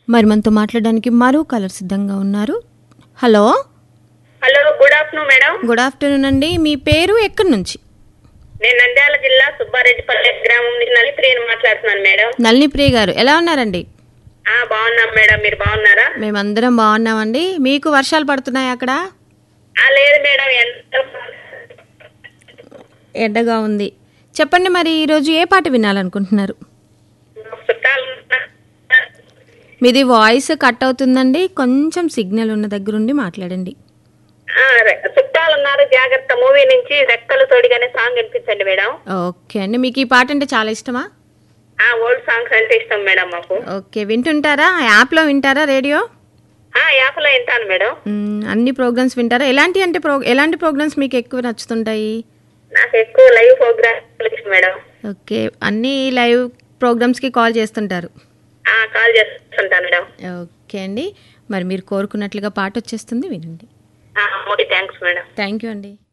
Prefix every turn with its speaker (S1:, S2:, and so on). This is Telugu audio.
S1: మరి మనతో మాట్లాడడానికి మరో కలర్ సిద్ధంగా ఉన్నారు hello
S2: hello good afternoon madam
S1: good afternoon అండి మీ పేరు ఎక్కడి నుంచి
S2: నేను నంద్యాల జిల్లా సుబ్బారెడ్డిపల్లె గ్రామం నుంచి నలిప్రియని మాట్లాడుతున్నాను మేడం
S1: నళిని ప్రియ గారు ఎలా ఉన్నారండి
S2: ఆ బాగున్నాం మేడం మీరు బాగున్నారా
S1: మేమందరం బాగున్నామండి మీకు వర్షాలు పడుతున్నాయి అక్కడ
S2: ఆ లేదు మేడం ఎంత
S1: ఎండగా ఉంది చెప్పండి మరి ఈరోజు ఏ పాట వినాలనుకుంటున్నారు
S2: చుట్టాలు
S1: మీది వాయిస్ కట్ అవుతుందండి కొంచెం సిగ్నల్ ఉన్న దగ్గరుండి మాట్లాడండి
S2: ఆ, రె- చుట్టాలు ఉన్నారు జాగ్రత్త మూవీ నుంచి రెక్కలు తోడిగానే సాంగ్ వినిపించండి మేడం
S1: ఓకే అండి మీకు ఈ పాట అంటే చాలా ఇష్టమా
S2: ఆ ఓల్డ్ సాంగ్స్ అంటే ఇష్టం మేడం మాకు
S1: ఓకే వింటుంటారా యాప్లో వింటారా రేడియో
S2: ఆ యాప్లో వింటాను మేడం
S1: మ్మ్, అన్ని ప్రోగ్రామ్స్ వింటారా ఎలాంటి అంటే ప్రో ఎలాంటి ప్రోగ్రామ్స్ మీకు ఎక్కువ నచ్చుతుంటాయి
S2: నాకు ఎక్కువ లైవ్ ప్రోగ్రామ్ ఇష్టం మేడం
S1: ఓకే అన్ని లైవ్ ప్రోగ్రామ్స్కి కాల్ చేస్తుంటారు
S2: ఆ కాల్ చేస్తుంటాను మేడం
S1: ఓకే అండి మరి మీరు కోరుకున్నట్లుగా పాట వచ్చేస్తుంది వినండి
S2: ఆ, okay thanks madam
S1: thank you అండి